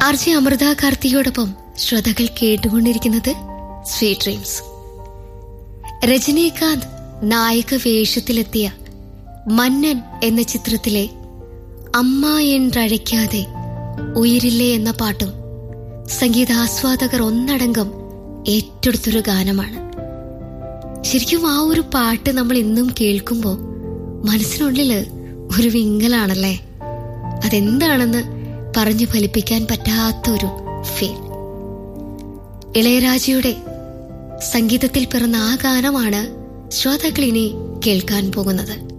R J Amrita കാർത്തിയോടൊപ്പം ശ്രോതാക്കൾ കേട്ടുകൊണ്ടിരിക്കുന്നത് sweet dreams Rajinikanth നായക വേഷത്തിലെത്തിയ മന്നൻ എന്ന ചിത്രത്തിലെ അമ്മ എന്നഴയ്ക്കാതെ ഉയരില്ലേ എന്ന പാട്ടും സംഗീതാസ്വാദകർ ഒന്നടങ്കം ഏറ്റെടുത്തൊരു ഗാനമാണ് ശരിക്കും ആ ഒരു പാട്ട് നമ്മൾ ഇന്നും കേൾക്കുമ്പോൾ മനസ്സിനുള്ളില് ഒരു വിങ്ങലാണല്ലേ അതെന്താണെന്ന് പറഞ്ഞു ഫലിപ്പിക്കാൻ പറ്റാത്തൊരു ഫീൽ ഇളയരാജയുടെ സംഗീതത്തിൽ പിറന്ന ആ ഗാനമാണ് ശ്രോതാക്കൾ ഇനി കേൾക്കാൻ പോകുന്നത്